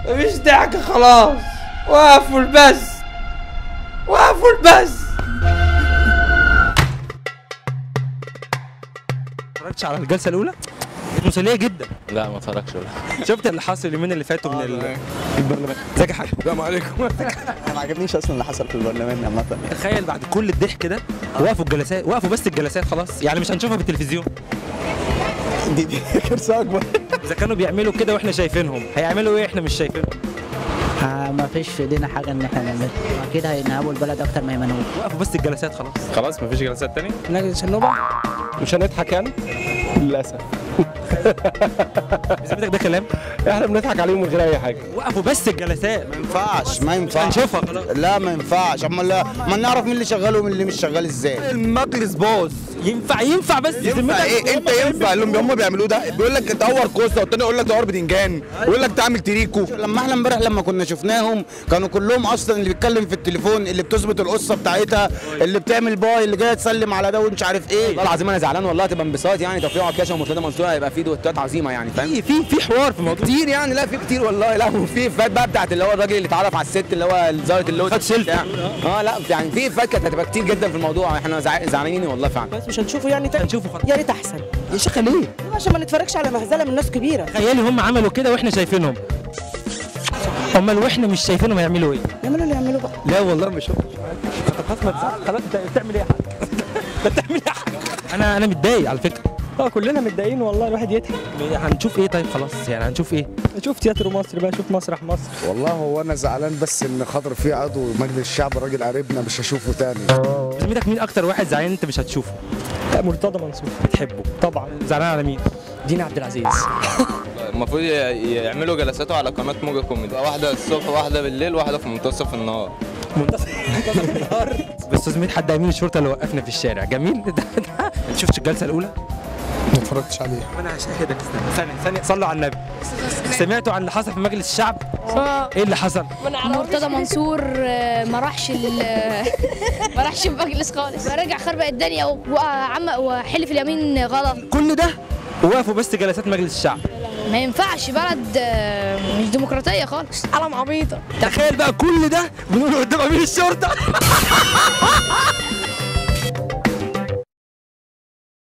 مفيش ضحك خلاص وقفوا البث وقفوا البث اتفرجتش على الجلسه الاولى كانت مسليه جدا لا ما اتفرجش ولا شفت اللي حصل اليومين اللي فاتوا من ال- البرلمان ازيك يا حاج السلام عليكم ما عجبنيش اصلا اللي حصل في البرلمان عامه يعني تخيل بعد كل الضحك ده وقفوا الجلسات وقفوا بس الجلسات خلاص يعني مش هنشوفها بالتلفزيون دي دي كارثه اكبر اذا كانوا بيعملوا كده واحنا شايفينهم هيعملوا ايه احنا مش شايفينهم آه ما فيش في ايدينا حاجه ان احنا نعملها اكيد هينهبوا البلد اكتر ما يمنعوه وقفوا بس الجلسات خلاص خلاص مفيش جلسات تاني نجلس النوبه مش هنضحك يعني للاسف بذمتك ده كلام احنا بنضحك عليهم من غير اي حاجه وقفوا بس الجلسات ما ينفعش ما ينفعش هنشوفها خلاص لا ما ينفعش اما لا ما نعرف مين اللي شغال ومين اللي مش شغال ازاي المجلس باظ ينفع ينفع بس ينفع ايه انت ينفع اللي هم بيعملوه ده بيقول لك دور كوسه والتاني يقول لك دور بدنجان ويقول لك تعمل تريكو لما احنا امبارح لما كنا شفناهم كانوا كلهم اصلا اللي بيتكلم في التليفون اللي بتظبط القصه بتاعتها اللي بتعمل باي اللي جايه تسلم على ده ومش عارف ايه والله العظيم انا زعلان والله تبقى انبساط يعني توفيق عكاشه ومرتضى منصور هيبقى في دوتات عظيمه يعني فاهم في في في حوار في الموضوع كتير يعني لا في كتير والله لا وفي افات بقى بتاعت اللي هو الراجل اللي اتعرف على الست اللي هو ظابط اللي هو خد سيلفي. اه لا يعني في افات كانت هتبقى كتير جدا في الموضوع احنا زع- زعلانين والله فعلا بس مش هنشوفه يعني تاني هنشوفه خلاص يا ريت احسن يا شيخه ليه عشان ما نتفرجش على مهزله من ناس كبيره تخيلي هم عملوا كده واحنا شايفينهم امال واحنا مش شايفينهم هيعملوا ايه يعملوا اللي يعملوا بقى لا والله مش شفتش خلاص ما تزعل خلاص انت بتعمل ايه يا حاج انت بتعمل ايه يا حاج انا انا متضايق على فكره اه كلنا متضايقين والله الواحد يضحك هنشوف ايه طيب خلاص يعني هنشوف ايه شوف تياترو مصر بقى شوف مسرح مصر والله هو انا زعلان بس ان خاطر في عضو مجلس الشعب راجل قريبنا مش هشوفه تاني بذمتك مين اكتر واحد زعلان انت مش هتشوفه لا مرتضى منصور بتحبه طبعا زعلان على مين دين عبد العزيز المفروض ي- يعملوا جلساته على قناه موجة كوميدي واحده الصبح واحده بالليل واحده في منتصف النهار منتصف النهار بس استاذ مين حد امين الشرطه اللي وقفنا في الشارع جميل ده ده انت شفتش الجلسه الاولى ما اتفرجتش عليه انا هشاهدك استنى ثانيه ثانيه صلوا على النبي سمعتوا عن اللي حصل في مجلس الشعب ايه اللي حصل مرتضى منصور آه، ما راحش ال- ما راحش المجلس خالص رجع خربق الدنيا و- وعم وحلف اليمين غلط كل ده وقفوا بس جلسات مجلس الشعب ما ينفعش بلد آه، مش ديمقراطيه خالص علم عبيطه تخيل بقى كل ده بنقول قدام امين الشرطه